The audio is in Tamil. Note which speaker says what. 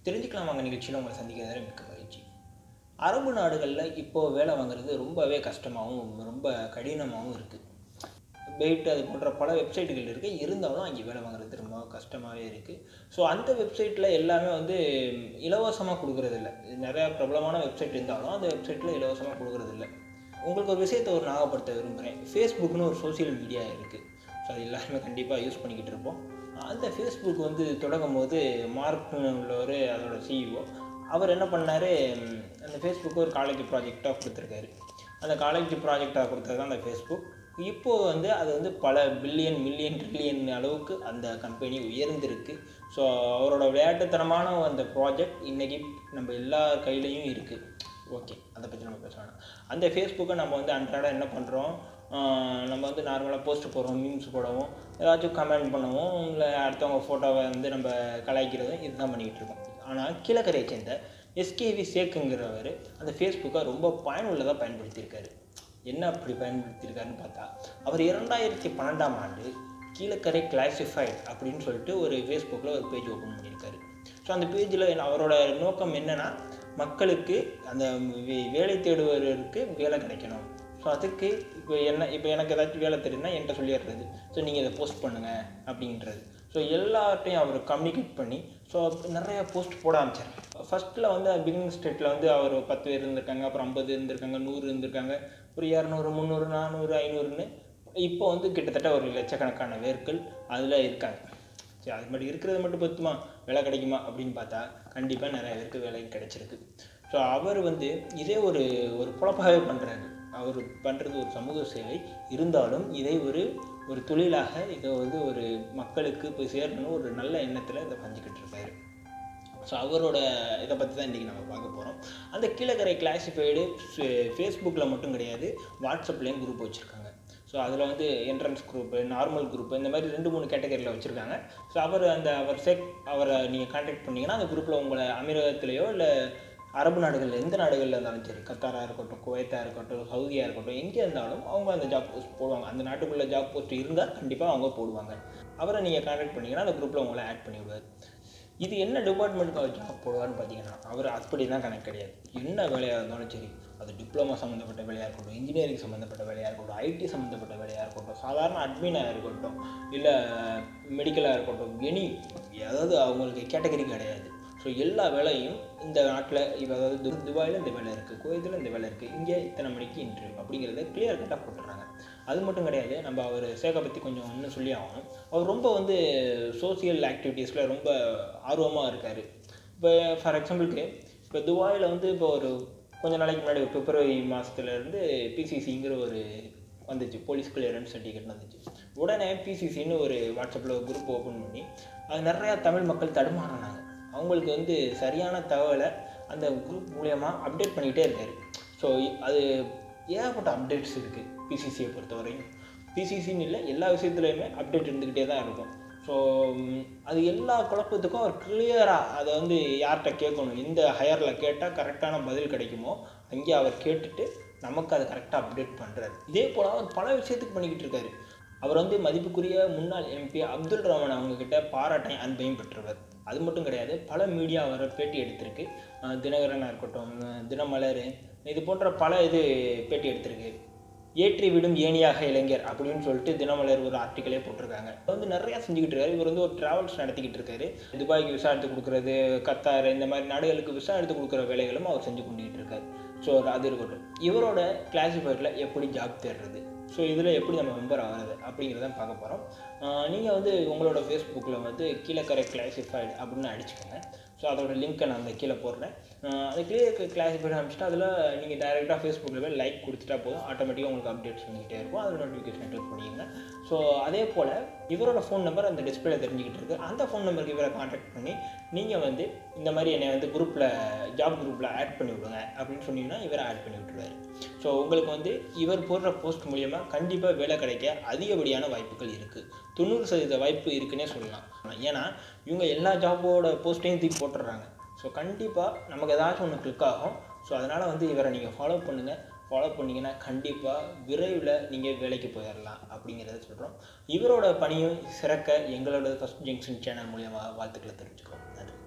Speaker 1: தெரிஞ்சுக்கலாம் வாங்க நிகழ்ச்சியில் உங்களை சந்திக்கிறதுல மிக்க மகிழ்ச்சி அரபு நாடுகளில் இப்போது வேலை வாங்குறது ரொம்பவே கஷ்டமாகவும் ரொம்ப கடினமாகவும் இருக்குது பெய்ட் அது போன்ற பல வெப்சைட்டுகள் இருக்குது இருந்தாலும் அங்கே வேலை வாங்குறது ரொம்ப கஷ்டமாகவே இருக்குது ஸோ அந்த வெப்சைட்டில் எல்லாமே வந்து இலவசமாக கொடுக்குறதில்ல நிறையா பிரபலமான வெப்சைட் இருந்தாலும் அந்த வெப்சைட்டில் இலவசமாக கொடுக்குறதில்ல உங்களுக்கு ஒரு விஷயத்தை ஒரு ஞாபகப்படுத்த விரும்புகிறேன் ஃபேஸ்புக்னு ஒரு சோஷியல் மீடியா இருக்குது ஸோ அது எல்லாருமே கண்டிப்பாக யூஸ் பண்ணிக்கிட்டு இருப்போம் அந்த ஃபேஸ்புக் வந்து தொடங்கும் போது மார்க்னு உள்ளவர் அதோட சிஇஓ அவர் என்ன பண்ணார் அந்த ஃபேஸ்புக்கு ஒரு காலேஜ் ப்ராஜெக்டாக கொடுத்துருக்காரு அந்த காலேஜ் ப்ராஜெக்டாக கொடுத்தது தான் அந்த ஃபேஸ்புக் இப்போது வந்து அது வந்து பல பில்லியன் மில்லியன் ட்ரில்லியன் அளவுக்கு அந்த கம்பெனி உயர்ந்திருக்கு ஸோ அவரோட விளையாட்டுத்தனமான அந்த ப்ராஜெக்ட் இன்றைக்கி நம்ம எல்லா கையிலையும் இருக்குது ஓகே அதை பற்றி நம்ம பேச வேணாம் அந்த ஃபேஸ்புக்கை நம்ம வந்து அன்றாடம் என்ன பண்ணுறோம் நம்ம வந்து நார்மலாக போஸ்ட் போடுறோம் மீம்ஸ் போடவும் ஏதாச்சும் கமெண்ட் பண்ணுவோம் இல்லை அடுத்தவங்க ஃபோட்டோவை வந்து நம்ம கலாய்க்கிறதும் இதுதான் பண்ணிக்கிட்டு இருக்கோம் ஆனால் கீழக்கரையை சேர்ந்த எஸ்கேவி சேக்குங்கிறவர் அந்த ஃபேஸ்புக்கை ரொம்ப பயனுள்ளதாக பயன்படுத்தியிருக்காரு என்ன அப்படி பயன்படுத்தியிருக்காருன்னு பார்த்தா அவர் இரண்டாயிரத்தி பன்னெண்டாம் ஆண்டு கீழக்கரை கிளாசிஃபைட் அப்படின்னு சொல்லிட்டு ஒரு ஃபேஸ்புக்கில் ஒரு பேஜ் ஓப்பன் பண்ணியிருக்காரு ஸோ அந்த பேஜில் அவரோட நோக்கம் என்னென்னா மக்களுக்கு அந்த வே- வேலை தேடுவதற்கு வேலை கிடைக்கணும் ஸோ அதுக்கு இப்போ என்ன இப்போ எனக்கு ஏதாச்சும் வேலை தெரியுதுன்னா என்கிட்ட சொல்லிடுறது ஸோ நீங்கள் இதை போஸ்ட் பண்ணுங்கள் அப்படின்றது ஸோ எல்லார்ட்டையும் அவர் கம்யூனிகேட் பண்ணி ஸோ நிறைய போஸ்ட் போட ஆரம்பிச்சார் ஃபஸ்ட்டில் வந்து பிகினிங் ஸ்டேட்டில் வந்து அவர் பத்து பேர் இருந்திருக்காங்க அப்புறம் ஐம்பது இருந்திருக்காங்க நூறு இருந்திருக்காங்க ஒரு இரநூறு முந்நூறு நானூறு ஐநூறுன்னு இப்போ வந்து கிட்டத்தட்ட ஒரு லட்சக்கணக்கான பேர்கள் அதில் இருக்காங்க சரி அது மட்டும் இருக்கிறது மட்டும் பத்துமா வேலை கிடைக்குமா அப்படின்னு பார்த்தா கண்டிப்பாக நிறைய பேருக்கு வேலை கிடைச்சிருக்கு ஸோ அவர் வந்து இதே ஒரு ஒரு பொழப்பாகவே பண்ணுறாரு அவர் பண்ணுறது ஒரு சமூக சேவை இருந்தாலும் இதை ஒரு ஒரு தொழிலாக இதை வந்து ஒரு மக்களுக்கு போய் சேரணும்னு ஒரு நல்ல எண்ணத்தில் இதை செஞ்சுக்கிட்டு இருக்காரு ஸோ அவரோட இதை பற்றி தான் இன்றைக்கி நம்ம பார்க்க போகிறோம் அந்த கீழக்கரை கிளாசிஃபைடு ஃபேஸ்புக்கில் மட்டும் கிடையாது வாட்ஸ்அப்லேயும் குரூப் வச்சுருக்காங்க ஸோ அதில் வந்து என்ட்ரன்ஸ் குரூப்பு நார்மல் குரூப்பு இந்த மாதிரி ரெண்டு மூணு கேட்டகரியில் வச்சுருக்காங்க ஸோ அவர் அந்த அவர் செக் அவரை நீங்கள் காண்டாக்ட் பண்ணிங்கன்னா அந்த குரூப்பில் உங்களை அமீரகத்திலேயோ இல்லை அரபு நாடுகளில் எந்த நாடுகளில் இருந்தாலும் சரி கத்தாராக இருக்கட்டும் குவைத்தாக இருக்கட்டும் சவுதியாக இருக்கட்டும் எங்கே இருந்தாலும் அவங்க அந்த ஜாப் போஸ்ட் போடுவாங்க அந்த நாட்டுக்குள்ளே ஜாப் போஸ்ட் இருந்தால் கண்டிப்பாக அவங்க போடுவாங்க அவரை நீங்கள் காண்டாக்ட் பண்ணிங்கன்னா அந்த குரூப்பில் உங்களை ஆட் பண்ணி விடுவார் இது என்ன டிபார்ட்மெண்ட்டுக்கு அவர் ஜாப் போடுவார்னு பார்த்தீங்கன்னா அவர் அப்படி தான் கணக்கு கிடையாது என்ன வேலையாக இருந்தாலும் சரி அது டிப்ளமோ சம்மந்தப்பட்ட வேலையாக இருக்கட்டும் இன்ஜினியரிங் சம்மந்தப்பட்ட வேலையாக இருக்கட்டும் ஐடி சம்மந்தப்பட்ட வேலையாக இருக்கட்டும் சாதாரண அட்மினாக இருக்கட்டும் இல்லை மெடிக்கலாக இருக்கட்டும் எனி அதாவது அவங்களுக்கு கேட்டகரி கிடையாது ஸோ எல்லா வேலையும் இந்த நாட்டில் இப்போ அதாவது து துபாயில் இந்த வேலை இருக்குது குவைத்தில் இந்த வேலை இருக்குது இங்கே இத்தனை மணிக்கு இன்டர்வியூ அப்படிங்கிறத கிளியர் கட்டாக போட்டுறாங்க அது மட்டும் கிடையாது நம்ம அவர் சேகை பற்றி கொஞ்சம் இன்னும் சொல்லி ஆகணும் அவர் ரொம்ப வந்து சோசியல் ஆக்டிவிட்டீஸில் ரொம்ப ஆர்வமாக இருக்கார் இப்போ ஃபார் எக்ஸாம்பிளுக்கு இப்போ துபாயில் வந்து இப்போ ஒரு கொஞ்ச நாளைக்கு முன்னாடி பிப்ரவரி மாதத்துலேருந்து பிசிசிங்கிற ஒரு வந்துச்சு போலீஸ் கிளியரன்ஸ் சர்டிஃபிகேட் வந்துச்சு உடனே பிசிசின்னு ஒரு வாட்ஸ்அப்பில் ஒரு குரூப் ஓப்பன் பண்ணி அது நிறையா தமிழ் மக்கள் தடுமாறினாங்க அவங்களுக்கு வந்து சரியான தகவலை அந்த குரூப் மூலயமா அப்டேட் பண்ணிக்கிட்டே இருக்காரு ஸோ அது ஏகப்பட்ட அப்டேட்ஸ் இருக்குது பிசிசியை பொறுத்தவரையும் பிசிசின்னு இல்லை எல்லா விஷயத்துலையுமே அப்டேட் இருந்துக்கிட்டே தான் இருக்கும் ஸோ அது எல்லா குழப்பத்துக்கும் அவர் கிளியராக அதை வந்து யார்கிட்ட கேட்கணும் எந்த ஹையரில் கேட்டால் கரெக்டான பதில் கிடைக்குமோ அங்கே அவர் கேட்டுட்டு நமக்கு அதை கரெக்டாக அப்டேட் பண்ணுறாரு இதே போல் அவர் பல விஷயத்துக்கு பண்ணிக்கிட்டு இருக்காரு அவர் வந்து மதிப்புக்குரிய முன்னாள் எம்பி அப்துல் ரஹ்மான் அவங்கக்கிட்ட பாராட்டையும் அன்பையும் பெற்றவர் அது மட்டும் கிடையாது பல மீடியா அவரை பேட்டி எடுத்திருக்கு அஹ் தினகரனாக இருக்கட்டும் அஹ் தினமலர் இது போன்ற பல இது பேட்டி எடுத்திருக்கு ஏற்றி விடும் ஏணியாக இளைஞர் அப்படின்னு சொல்லிட்டு தினமலர் ஒரு ஆர்டிக்கலே போட்டிருக்காங்க அவர் வந்து நிறையா செஞ்சுக்கிட்டு இருக்காரு இவர் வந்து ஒரு டிராவல்ஸ் நடத்திக்கிட்டு இருக்காரு துபாய்க்கு விசா எடுத்து கொடுக்குறது கத்தார் இந்த மாதிரி நாடுகளுக்கு விசா எடுத்து கொடுக்குற வேலைகளும் அவர் செஞ்சு கொண்டுகிட்டு இருக்காரு ஸோ அது இருக்கட்டும் இவரோட கிளாசிஃபைடில் எப்படி ஜாப் தேடுறது ஸோ இதில் எப்படி நம்ம மெம்பர் ஆகிறது அப்படிங்கிறத பார்க்க போகிறோம் நீங்கள் வந்து உங்களோட ஃபேஸ்புக்கில் வந்து கீழக்கரை கிளாசிஃபைடு அப்படின்னு அடிச்சுக்கோங்க ஸோ அதோட லிங்க்கை நான் அந்த கீழே போடுறேன் அஹ் அது கீழே கிளாசிஃபைடு அனுப்பிச்சிட்டு அதில் நீங்கள் டைரெக்டாக ஃபேஸ்புக்கில் போய் லைக் கொடுத்துட்டா போதும் ஆட்டோமேட்டிக்காக உங்களுக்கு அப்டேட்ஸ் வந்துகிட்டே இருக்கும் அதில் நோட்டிஃபிகேஷன் கிளிக் பண்ணிக்கோங்க ஸோ அதே போல் இவரோட ஃபோன் நம்பர் அந்த டிஸ்பிளே தெரிஞ்சுக்கிட்டு இருக்கு அந்த ஃபோன் நம்பருக்கு இவரை காண்டாக்ட் பண்ணி நீங்கள் வந்து இந்த மாதிரி என்னை வந்து குரூப்பில் ஜாப் குரூப்பில் ஆட் பண்ணி விடுங்க அப்படின்னு சொன்னீங்கன்னா இவரை ஆட் பண்ணி விட்டுருவாரு ஸோ உங்களுக்கு வந்து இவர் போடுற போஸ்ட் மூலியமாக கண்டிப்பாக வேலை கிடைக்க அதிகப்படியான வாய்ப்புகள் இருக்குது தொண்ணூறு சதவீத வாய்ப்பு இருக்குன்னே சொல்லலாம் ஏன்னா இவங்க எல்லா ஜாபோட போஸ்ட்டையும் தூக்கி போட்டுடுறாங்க ஸோ கண்டிப்பாக நமக்கு ஏதாச்சும் ஒன்று கிளிக் ஆகும் ஸோ அதனால் வந்து இவரை நீங்கள் ஃபாலோ பண்ணுங்கள் ஃபாலோ பண்ணிங்கன்னா கண்டிப்பாக விரைவில் நீங்கள் வேலைக்கு போயிடலாம் அப்படிங்கிறத சொல்கிறோம் இவரோட பணியும் சிறக்க எங்களோட ஃபஸ்ட் ஜங்ஷன் சேனல் மூலியமாக வாழ்த்துக்களை தெரிவிச்சுக்கிறோம் நன்றி